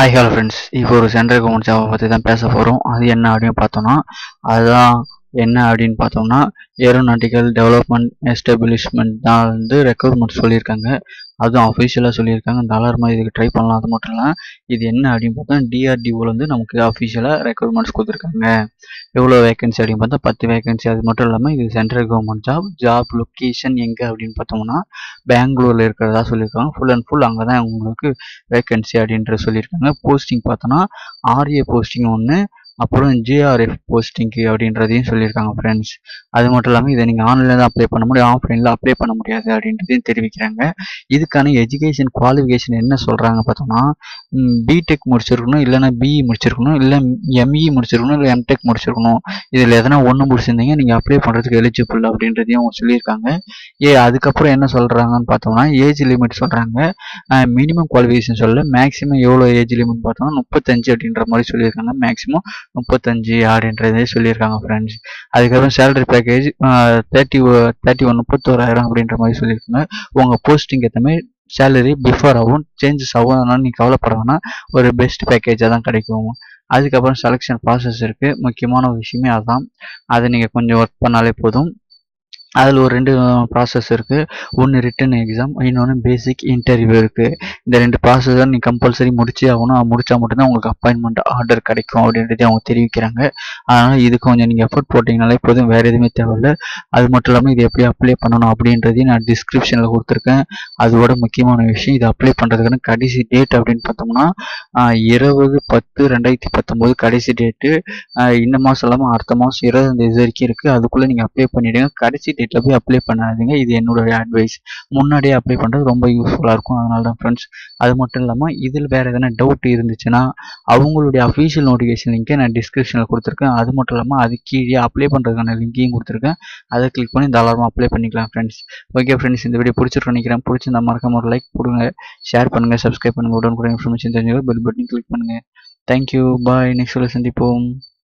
hi hello friends இப்போ ஒரு central government ஜாபை பற்றி தான் பேச போகிறோம் அது என்ன அப்படின்னு பார்த்தோம்னா அதுதான் என்ன அப்படின்னு பார்த்தோம்னா ஏரோநாட்டிக்கல் டெவலப்மெண்ட் எஸ்டாப்ளிஷ்மெண்ட் தான் வந்து ரெக்ரூட்மெண்ட் சொல்லியிருக்காங்க அதுவும் அஃபிஷியலாக சொல்லியிருக்காங்க தாராளமாக இதுக்கு ட்ரை பண்ணலாம் அது மட்டும் இல்லை இது என்ன அப்படின்னு பார்த்தா டிஆர்டிஓவில் வந்து நமக்கு அஃபிஷியலாக ரெக்ரூட்மெண்ட்ஸ் கொடுத்துருக்காங்க எவ்வளோ வேகன்சி அப்படின்னு பார்த்தா பத்து வேகன்சி அது மட்டும் இல்லாமல் இது central government job job location எங்கே அப்படின்னு பார்த்தோம்னா பெங்களூரில் இருக்கிறதா சொல்லியிருக்காங்க ஃபுல் அண்ட் ஃபுல் அங்கே தான் உங்களுக்கு வேகன்சி அப்படின்ற சொல்லியிருக்காங்க போஸ்டிங் பார்த்தோன்னா ஆர்ஏ போஸ்டிங் ஒன்று அப்புறம் ஜிஆர்எஃப் போஸ்டிங்க்கு அப்படின்றதையும் சொல்லியிருக்காங்க ஃப்ரெண்ட்ஸ் அது மட்டும் இல்லாமல் இதை நீங்கள் ஆன்லைனில் தான் அப்ளை பண்ண முடியும் ஆஃப்லைனில் அப்ளை பண்ண முடியாது அப்படின்றதையும் தெரிவிக்கிறாங்க இதுக்கான எஜுகேஷன் குவாலிஃபிகேஷன் என்ன சொல்கிறாங்க பார்த்தோம்னா பிடெக் முடிச்சிருக்கணும் இல்லைன்னா பிஇ முடிச்சிருக்கணும் இல்லை எம்இ முடிச்சிருக்கணும் இல்லை எம்டெக் முடிச்சிருக்கணும் இதில் எதனா ஒன்று முடிச்சிருந்தீங்க நீங்கள் அப்ளை பண்ணுறதுக்கு எலிஜிபிள் அப்படின்றதையும் அவங்க சொல்லியிருக்காங்க ஏ அதுக்கப்புறம் என்ன சொல்கிறாங்கன்னு பார்த்தோம்னா ஏஜ் லிமிட் சொல்கிறாங்க மினிமம் குவாலிஃபிகேஷன் சொல்ல மேக்ஸிமம் எவ்வளோ ஏஜ் லிமிட் பார்த்தோம்னா முப்பத்தஞ்சு அப்படின்ற மாதிரி சொல்லியிருக்காங்க மேக்ஸிமம் முப்பத்தஞ்சு அப்படின்றதே சொல்லியிருக்காங்க ஃப்ரெண்ட்ஸ் அதுக்கப்புறம் salary package thirty thirty one முப்பத்தோராயிரம் அப்படின்ற மாதிரி சொல்லியிருக்காங்க உங்கள் போஸ்டிங் ஏற்ற மாதிரி சேலரி பிஃபோர் ஆகும் சேஞ்சஸ் ஆகும் அதனால நீங்கள் கவலைப்பட வேணாம் ஒரு பெஸ்ட் பேக்கேஜாக தான் கிடைக்கும் அதுக்கப்புறம் செலெக்ஷன் ப்ராசஸ் இருக்குது முக்கியமான ஒரு விஷயமே அதுதான் அதை நீங்கள் கொஞ்சம் ஒர்க் பண்ணாலே போதும் அதில் ஒரு ரெண்டு ப்ராசஸ் இருக்குது ஒன்று ரிட்டன் எக்ஸாம் இன்னொன்று பேசிக் இன்டர்வியூ இருக்குது இந்த ரெண்டு ப்ராசஸ் தான் நீங்கள் கம்பல்சரி முடிச்சே ஆகணும் அது முடித்தா மட்டும்தான் உங்களுக்கு அப்பாயின்மெண்ட் ஆர்டர் கிடைக்கும் அப்படின்றதே அவங்க தெரிவிக்கிறாங்க அதனால் இது கொஞ்சம் நீங்கள் எஃபர்ட் போட்டிங்கனாலே போதும் வேறு எதுவுமே தேவையில்ல அது மட்டும் இல்லாமல் இது எப்படி அப்ளை பண்ணணும் அப்படின்றதையும் நான் டிஸ்கிரிப்ஷனில் கொடுத்துருக்கேன் அதோட முக்கியமான விஷயம் இது அப்ளை பண்ணுறதுக்கான கடைசி டேட் அப்படின்னு பார்த்தோம்னா இருபது பத்து ரெண்டாயிரத்தி பத்தொம்போது கடைசி டேட்டு இந்த மாதம் இல்லாமல் அடுத்த மாதம் இருபதாம் தேதி வரைக்கும் இருக்குது அதுக்குள்ளே நீங்கள் அப்ளை பண்ணிவிடுங்க கடைசி டேட்டில் போய் அப்ளை பண்ணாதீங்க இது என்னுடைய அட்வைஸ் முன்னாடியே அப்ளை பண்ணுறது ரொம்ப யூஸ்ஃபுல்லாக இருக்கும் அதனால தான் ஃப்ரெண்ட்ஸ் அது மட்டும் இல்லாமல் இதில் வேறு எதனா டவுட் இருந்துச்சுன்னா அவங்களுடைய அஃபீஷியல் நோட்டிஃபிகேஷன் லிங்க்கை நான் டிஸ்கிரிப்ஷனில் கொடுத்துருக்கேன் அது மட்டும் இல்லாமல் அது கீழே அப்ளை பண்ணுறதுக்கான லிங்கையும் கொடுத்துருக்கேன் அதை கிளிக் பண்ணி தாராளமாக அப்ளை பண்ணிக்கலாம் ஃப்ரெண்ட்ஸ் ஓகே ஃப்ரெண்ட்ஸ் இந்த வீடியோ பிடிச்சிட்டு நினைக்கிறேன் பிடிச்சிருந்தா மறக்காம ஒரு லைக் கொடுங்க ஷேர் பண்ணுங்கள் சப்ஸ்கிரைப் பண்ணுங்கள் உடனுக்குடன் இன்ஃபர்மேஷன் தெரிஞ்சுக்க பெல் பட்டன் கிளிக் பண்ணுங்கள் தேங்க்யூ பாய் நெக்ஸ்ட் சந்திப்போம்